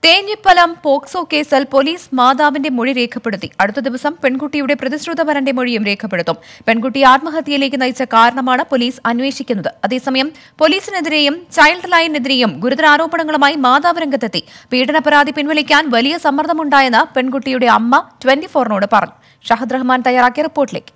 Thenhipalam POCSO കേസിൽ police മാതാവിന്റെ മൊഴി രേഖപ്പെടുത്തി അടുത്ത ദിവസം പെൺകുട്ടിയുടെ പ്രതിശ്രുതവരന്റെ മൊഴിയും രേഖപ്പെടുത്തും പെൺകുട്ടി ആത്മഹത്യയിലേക്ക് നയിച്ച കാരണമാണ് പോലീസ് അന്വേഷിക്കുന്നത് അതേസമയം പോലീസിനെതിരെയും ചൈൽഡ് ലൈനിനെതിരെയും ഗുരുതര ആരോപണങ്ങളുമായി മാതാവ് രംഗത്തെത്തി പീഡന പരാതി പിൻവലിക്കാൻ വലിയ സമ്മർദ്ദമുണ്ടായെന്ന് പെൺകുട്ടിയുടെ അമ്മ ട്വന്റി ഫോറിനോട് പറഞ്ഞു ഷഹദ് റഹ്മാൻ തയ്യാറാക്കിയ റിപ്പോർട്ടിലേക്ക്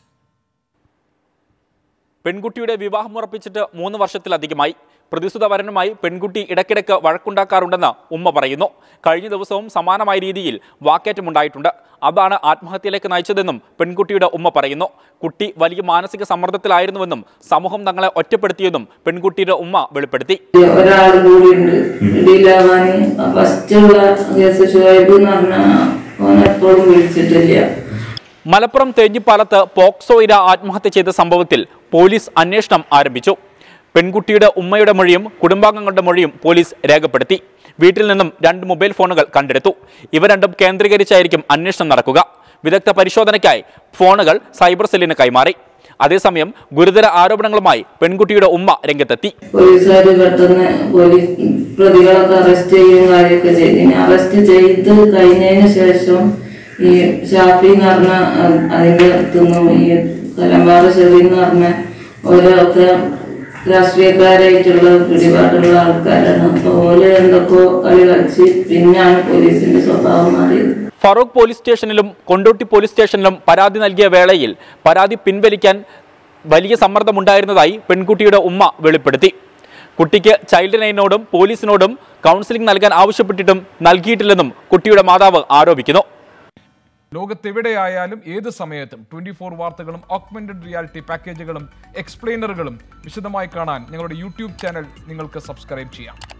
പെൺകുട്ടിയുടെ വിവാഹം ഉറപ്പിച്ചിട്ട് മൂന്ന് വർഷത്തിലധികമായി പ്രതിസുത വരനുമായി പെൺകുട്ടി ഇടയ്ക്കിടയ്ക്ക് വഴക്കുണ്ടാക്കാറുണ്ടെന്ന് ഉമ്മ പറയുന്നു കഴിഞ്ഞ ദിവസവും സമാനമായ രീതിയിൽ വാക്കേറ്റമുണ്ടായിട്ടുണ്ട് അതാണ് ആത്മഹത്യയിലേക്ക് നയിച്ചതെന്നും പെൺകുട്ടിയുടെ ഉമ്മ പറയുന്നു കുട്ടി വലിയ മാനസിക സമ്മർദ്ദത്തിലായിരുന്നുവെന്നും സമൂഹം തങ്ങളെ ഒറ്റപ്പെടുത്തിയെന്നും പെൺകുട്ടിയുടെ ഉമ്മ വെളിപ്പെടുത്തി ഒരാൾ കൂടി ഉണ്ട് ഇടിയിലാവാന് ഫസ്റ്റുള്ള കേസ് ഷുഹൈബ് എന്ന് പറഞ്ഞ ഓൻ എപ്പോഴും വിളിച്ചിട്ടില്ല മലപ്പുറം തേഞ്ഞിപ്പാലത്ത് പോക്സോ ഇര ആത്മഹത്യ ചെയ്ത സംഭവത്തിൽ പോലീസ് അന്വേഷണം ആരംഭിച്ചു പെൺകുട്ടിയുടെ ഉമ്മയുടെ മൊഴിയും കുടുംബാംഗങ്ങളുടെ മൊഴിയും പോലീസ് രേഖപ്പെടുത്തി വീട്ടിൽ നിന്നും രണ്ട് മൊബൈൽ ഫോണുകൾ കണ്ടെടുത്തു ഇവ രണ്ടും കേന്ദ്രീകരിച്ചായിരിക്കും അന്വേഷണം നടക്കുക വിദഗ്ധ പരിശോധനയ്ക്കായി ഫോണുകൾ സൈബർ സെല്ലിന് കൈമാറി അതേസമയം ഗുരുതര ആരോപണങ്ങളുമായി പെൺകുട്ടിയുടെ ഉമ്മ രംഗത്തെത്തി പോലീസുകാർ പെട്ടെന്ന് പോലീസ് പ്രതികളൊക്കെ അറസ്റ്റ് ചെയ്യും കാര്യമൊക്കെ ചെയ്തു ഇനി അറസ്റ്റ് ചെയ്ത് കഴിഞ്ഞതിന് ശേഷം ഈ ഷാഫി എന്ന് പറഞ്ഞ അ- അതിന്റെ അടുത്തുനിന്നും ഈ കലമ്പാറ ഷെറി എന്ന് പറഞ്ഞ ഓരോക്കെ രാഷ്ട്രീയക്കാരായിട്ടുള്ള പിടിപാടുള്ള ആൾക്കാരാണ് അപ്പൊ ഓല് എന്തൊക്കെയോ കളി കളിച്ച് പിന്നാണ് പോലീസിന്റെ സ്വഭാവം മാറിയത് ഫറൂഖ് പോലീസ് സ്റ്റേഷനിലും കൊണ്ടോട്ടി പോലീസ് സ്റ്റേഷനിലും പരാതി നൽകിയ വേളയിൽ പരാതി പിൻവലിക്കാൻ വലിയ സമ്മർദ്ദമുണ്ടായിരുന്നതായി പെൺകുട്ടിയുടെ ഉമ്മ വെളിപ്പെടുത്തി കുട്ടിക്ക് ചൈൽഡ് ലൈനോടും പോലീസിനോടും കൗൺസിലിംഗ് നൽകാൻ ആവശ്യപ്പെട്ടിട്ടും നൽകിയിട്ടില്ലെന്നും കുട്ടിയുടെ മാതാവ് ആരോപിക്കുന്നു ലോകത്തെവിടെയായാലും ഏത് സമയത്തും ട്വന്റി ഫോർ വാർത്തകളും ഓഗ്മെന്റഡ് റിയാലിറ്റി പാക്കേജുകളും എക്സ്പ്ലെയിനറുകളും വിശദമായി കാണാൻ ഞങ്ങളുടെ യൂട്യൂബ് ചാനൽ നിങ്ങൾക്ക് സബ്സ്ക്രൈബ് ചെയ്യാം